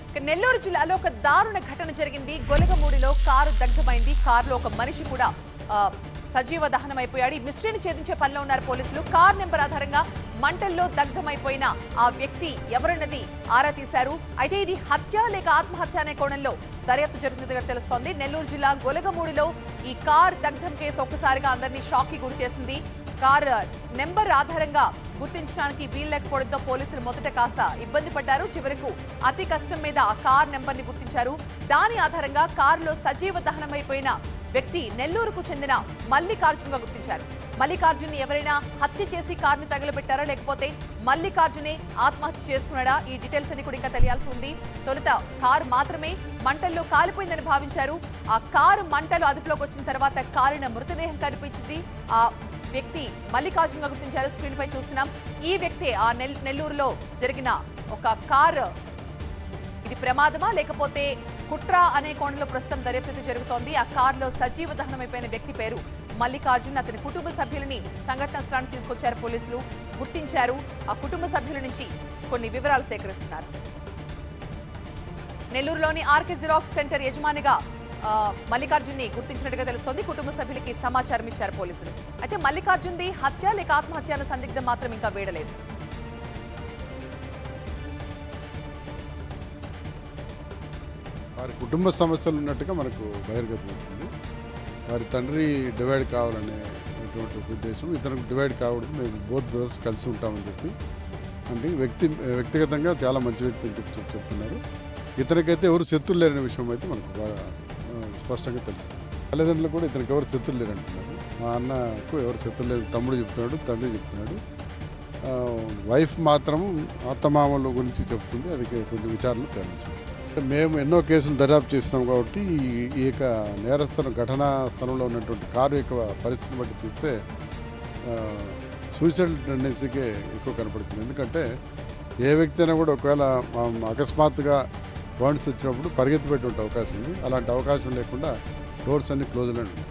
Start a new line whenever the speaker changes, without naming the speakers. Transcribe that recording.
ఇక నెల్లూరు జిల్లాలో ఒక దారుణ ఘటన జరిగింది గొలగమూడిలో కారు దగ్ధమైంది కారులో ఒక మనిషి కూడా ఆ, సజీవ దహనమైపోయాడు ఈ మిస్టరీని ఛేదించే పనిలో ఉన్నారు పోలీసులు కార్ నెంబర్ ఆధారంగా మంటల్లో దగ్ధమైపోయిన ఆ వ్యక్తి ఎవరన్నది ఆరా తీశారు అయితే ఇది హత్య లేక ఆత్మహత్య అనే కోణంలో దర్యాప్తు జరుగుతుందిగా తెలుస్తోంది నెల్లూరు జిల్లా గొలగమూడిలో ఈ కార్ దగ్ధం కేసు ఒక్కసారిగా అందరినీ షాక్ కి గురి చేసింది కార్ నెంబర్ ఆధారంగా గుర్తించడానికి వీల్లేకపోవడంతో పోలీసులు మొదట కాస్త ఇబ్బంది పడ్డారు చివరకు అతి కష్టం మీద ఆ కార్ నెంబర్ ని గుర్తించారు దాని ఆధారంగా కారులో సజీవ దహనమైపోయిన వ్యక్తి నెల్లూరుకు చెందిన మల్లికార్జున్ గా గుర్తించారు మల్లికార్జున్ ఎవరైనా హత్య చేసి కారుని తగలబెట్టారా లేకపోతే మల్లికార్జునే ఆత్మహత్య చేసుకున్నాడా ఈ డీటెయిల్స్ అన్ని కూడా ఇంకా తెలియాల్సి ఉంది తొలుత కారు మాత్రమే మంటల్లో కాలిపోయిందని భావించారు ఆ కారు మంటలు అదుపులోకి వచ్చిన తర్వాత కాలిన మృతదేహం కనిపించింది ఆ వ్యక్తి మల్లికార్జున్ గా గుర్తించారు స్క్రీన్ పై చూస్తున్నాం ఈ వ్యక్తే ఆ నెల్- నెల్లూరులో జరిగిన ఒక కారు ఇది ప్రమాదమా లేకపోతే కుట్ర అనే కోణంలో ప్రస్తుతం దర్యాప్తు జరుగుతోంది ఆ కారులో సజీవ దహనమైపోయిన వ్యక్తి పేరు మల్లికార్జున్ అతని కుటుంబ సభ్యులని సంఘటన స్థలానికి తీసుకొచ్చారు పోలీసులు గుర్తించారు ఆ కుటుంబ సభ్యుల నుంచి కొన్ని వివరాలు సేకరిస్తున్నారు నెల్లూరులోని ఆర్కే జిరాక్స్ సెంటర్ యజమానిగా ఆ, మల్లికార్జున్ని గుర్తించినట్టుగా తెలుస్తోంది కుటుంబ సభ్యులకి సమాచారం ఇచ్చారు పోలీసులు అయితే మల్లికార్జున్ది హత్య లేక ఆత్మహత్య అన్న సందిగ్ధం మాత్రం ఇంకా వేడలేదు
వారి కుటుంబ సమస్యలు ఉన్నట్టుగా మనకు బహిర్గతమవుతుంది వారి తండ్రి డివైడ్ కావాలనే అటువంటి ఒక ఉద్దేశం ఇతనికి డివైడ్ కావడం మేము బోత్ బ్రదర్స్ కలిసి ఉంటామని చెప్పి అంటే వ్యక్తి వ్యక్తిగతంగా చాలా మంచి వ్యక్తి అని చెప్పి చెప్- చెప్తున్నారు ఇతనికైతే ఎవరు శత్రులు లేరనే విషయం అయితే మనకు బాగా ఆ, స్పష్టంగా తెలుస్తుంది తల్లిదండ్రులు కూడా ఇతనికి ఎవరు శత్రులు లేరు అంటున్నారు మా అన్నకు ఎవరు శత్రులు లేరు తమ్ముడు చెప్తున్నాడు తండ్రి చెప్తున్నాడు ఆ, వైఫ్ మాత్రం అత్తమామల గురించి చెప్తుంది అది కొంచెం విచారణ తేల్చు మేము ఎన్నో కేసులు దర్యాప్తు చేసినాం కాబట్టి ఈ- ఈ యొక్క నేరస్థలం ఘటనా స్థలంలో ఉన్నటువంటి కారు యొక్క పరిస్థితిని బట్టి చూస్తే సూసైడ్ టెండెన్సీకే ఎక్కువ కనపడుతుంది ఎందుకంటే ఏ వ్యక్తి అయినా కూడా ఒకవేళ మా- అకస్మాత్తుగా బాండ్స్ వచ్చినప్పుడు పరిగెత్తి పెట్టే అవకాశం ఉంది అలాంటి అవకాశం లేకుండా డోర్స్ అన్ని క్లోజ్లో ఉన్నాయి